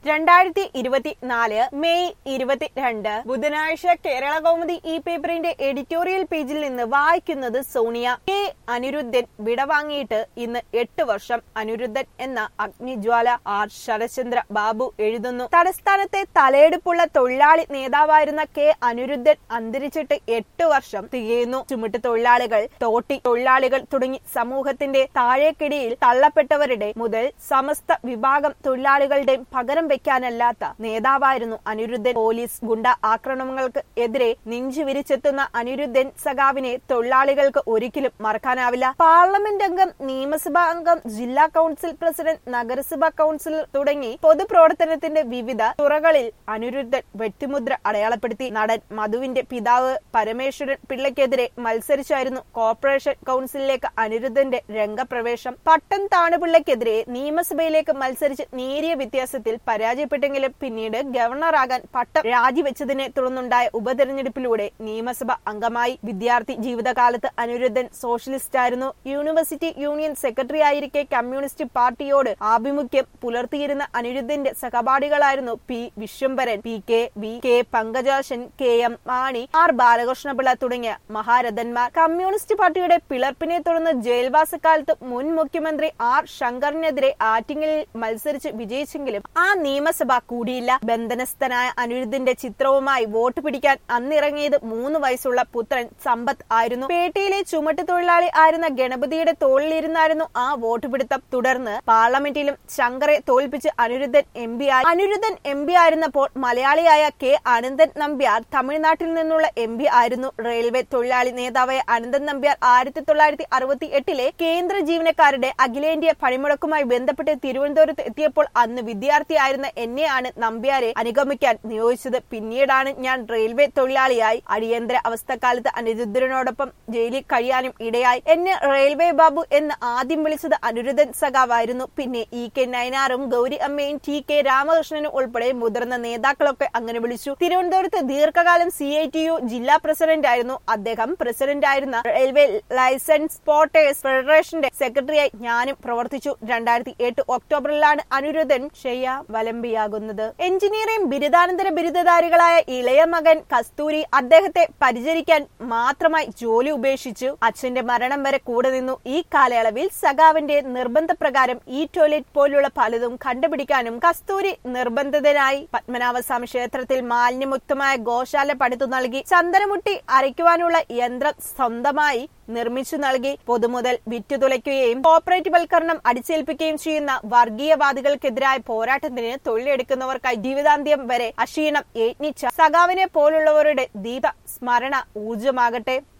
രണ്ടായിരത്തി ഇരുപത്തിനാല് മെയ് ഇരുപത്തിരണ്ട് ബുധനാഴ്ച കേരള കൗമുദി ഈ പേപ്പറിന്റെ എഡിറ്റോറിയൽ പേജിൽ നിന്ന് വായിക്കുന്നത് സോണിയ കെ അനിരുദ്ധൻ വിടവാങ്ങിയിട്ട് ഇന്ന് എട്ട് വർഷം അനിരുദ്ധൻ എന്ന അഗ്നിജ്വാല ആർ ശരചന്ദ്ര ബാബു എഴുതുന്നു തലസ്ഥാനത്തെ തലയെടുപ്പുള്ള തൊഴിലാളി നേതാവായിരുന്ന കെ അനിരുദ്ധൻ അന്തരിച്ചിട്ട് എട്ട് വർഷം തികയുന്നു ചുമട്ട് തൊഴിലാളികൾ തോട്ടി തൊഴിലാളികൾ തുടങ്ങി സമൂഹത്തിന്റെ താഴേക്കിടയിൽ തള്ളപ്പെട്ടവരുടെ മുതൽ സമസ്ത വിഭാഗം തൊഴിലാളികളുടെയും പകരം വെക്കാനല്ലാത്ത നേതാവായിരുന്നു അനിരുദ്ധൻ പോലീസ് ഗുണ്ട ആക്രമണങ്ങൾക്ക് എതിരെ നെഞ്ചു വിരിച്ചെത്തുന്ന അനിരുദ്ധൻ സഖാവിനെ തൊഴിലാളികൾക്ക് ഒരിക്കലും മറക്കാനാവില്ല പാർലമെന്റ് അംഗം നിയമസഭാ അംഗം ജില്ലാ കൌൺസിൽ പ്രസിഡന്റ് നഗരസഭാ കൌൺസിലർ തുടങ്ങി പൊതുപ്രവർത്തനത്തിന്റെ വിവിധ തുറകളിൽ അനിരുദ്ധൻ വ്യക്തിമുദ്ര അടയാളപ്പെടുത്തി നടൻ മധുവിന്റെ പിതാവ് പരമേശ്വരൻ പിള്ളയ്ക്കെതിരെ മത്സരിച്ചായിരുന്നു കോർപ്പറേഷൻ കൌൺസിലിലേക്ക് അനിരുദ്ധന്റെ രംഗപ്രവേശം പട്ടം താണുപിള്ളയ്ക്കെതിരെ നിയമസഭയിലേക്ക് മത്സരിച്ച് നേരിയ വ്യത്യാസത്തിൽ പരാജയപ്പെട്ടെങ്കിലും പിന്നീട് ഗവർണറാകാൻ പട്ടം രാജിവെച്ചതിനെ തുടർന്നുണ്ടായ ഉപതെരഞ്ഞെടുപ്പിലൂടെ നിയമസഭ അംഗമായി വിദ്യാർത്ഥി ജീവിതകാലത്ത് അനിരുദ്ധൻ സോഷ്യലിസ്റ്റ് ആയിരുന്നു യൂണിവേഴ്സിറ്റി യൂണിയൻ സെക്രട്ടറി ആയിരിക്കെ കമ്മ്യൂണിസ്റ്റ് പാർട്ടിയോട് ആഭിമുഖ്യം പുലർത്തിയിരുന്ന അനിരുദ്ധന്റെ സഹപാഠികളായിരുന്നു P Vishwambharan P K V K Pankajakshan K M Mani R Balakrishna Pillai തുടങ്ങിയ മഹാരഥന്മാർ കമ്മ്യൂണിസ്റ്റ് പാർട്ടിയുടെ പിളർപ്പിനെ തുടർന്ന് ജയിൽവാസക്കാലത്ത് മുൻ മുഖ്യമന്ത്രി ആർ ശങ്കറിനെതിരെ ആറ്റിങ്ങലിൽ മത്സരിച്ച് വിജയിച്ചെങ്കിലും ആ നിയമസഭ കൂടിയില്ല ബന്ധനസ്ഥനായ അനിരുദ്ധന്റെ ചിത്രവുമായി വോട്ട് പിടിക്കാൻ അന്നിറങ്ങിയത് മൂന്ന് വയസ്സുള്ള പുത്രൻ സമ്പത്ത് ആയിരുന്നു പേട്ടയിലെ ചുമട്ട് തൊഴിലാളി ആയിരുന്ന ഗണപതിയുടെ തോളിലിരുന്നായിരുന്നു ആ വോട്ട് പിടുത്തം തുടർന്ന് പാർലമെന്റിലും ശങ്കറെ തോൽപ്പിച്ച് അനിരുദ്ധൻ എം പി ആയി അനിരുദ്ധൻ എം പി ആയിരുന്നപ്പോൾ മലയാളിയായ കെ അനന്തൻ നമ്പ്യാർ തമിഴ്നാട്ടിൽ നിന്നുള്ള എം പി ആയിരുന്നു റെയിൽവേ തൊഴിലാളി നേതാവായ അനന്തൻ നമ്പ്യാർ ആയിരത്തി തൊള്ളായിരത്തി അറുപത്തി എട്ടിലെ കേന്ദ്ര ജീവനക്കാരുടെ അഖിലേന്ത്യാ പണിമുടക്കുമായി ബന്ധപ്പെട്ട് തിരുവനന്തപുരത്ത് എത്തിയപ്പോൾ അന്ന് വിദ്യാർത്ഥിയായിരുന്ന എന്നെയാണ് നമ്പ്യാരെ അനുഗമിക്കാൻ നിയോഗിച്ചത് പിന്നീടാണ് ഞാൻ റെയിൽവേ തൊഴിലാളിയായി അടിയന്തര അവസ്ഥക്കാലത്ത് അനിരുദ്ധനോടൊപ്പം ജയിലിൽ കഴിയാനും ഇടയായി എന്നെ റെയിൽവേ ബാബു എന്ന് ആദ്യം വിളിച്ചത് അനിരുദ്ധൻ സഖാവായിരുന്നു പിന്നെ ഇ കെ നയനാറും ഗൗരി അമ്മയും ടി കെ രാമകൃഷ്ണനും ഉൾപ്പെടെ മുതിർന്ന നേതാക്കളൊക്കെ അങ്ങനെ വിളിച്ചു തിരുവനന്തപുരത്ത് ദീർഘകാലം സി ഐ ടി യു ജില്ലാ പ്രസിഡന്റ് ആയിരുന്നു അദ്ദേഹം പ്രസിഡന്റ് ആയിരുന്ന റെയിൽവേ ലൈസൻസ് പോർട്ടേഴ്സ് ഫെഡറേഷന്റെ സെക്രട്ടറിയായി ഞാനും പ്രവർത്തിച്ചു രണ്ടായിരത്തി എട്ട് ഒക്ടോബറിലാണ് അനിരുദ്ധൻ ഷെയ്യ വലംബിയാകുന്നത് എഞ്ചിനീയറിംഗ് ബിരുദാനന്തര ബിരുദധാരികളായ ഇളയ മകൻ കസ്തൂരി അദ്ദേഹത്തെ പരിചരിക്കാൻ മാത്രമായി ജോലി ഉപേക്ഷിച്ചു അച്ഛന്റെ മരണം വരെ കൂടെ നിന്നു ഈ കാലയളവിൽ സഖാവിന്റെ നിർബന്ധപ്രകാരം ഈ ടോയ്ലറ്റ് പോലുള്ള പലതും കണ്ടുപിടിക്കാനും കസ്തൂരി നിർബന്ധിതനായി പത്മനാഭസ്വാമി ക്ഷേത്രത്തിൽ മാലിന്യമുക്തമായ ഗോശാല പടുത്തു നൽകി ചന്ദനമുട്ടി അരയ്ക്കുവാനുള്ള യന്ത്രം സ്വന്തമായി നിർമ്മിച്ചു നൽകി പൊതുമുതൽ വിറ്റുതുലയ്ക്കുകയും കോർപ്പറേറ്റ് വൽക്കരണം അടിച്ചേൽപ്പിക്കുകയും ചെയ്യുന്ന വർഗീയവാദികൾക്കെതിരായ പോരാട്ടത്തിന് തൊഴിലെടുക്കുന്നവർക്കായി ജീവിതാന്ത്യം വരെ അക്ഷീണം യത്നിച്ച സഖാവിനെ പോലുള്ളവരുടെ ദീപ സ്മരണ ഊർജമാകട്ടെ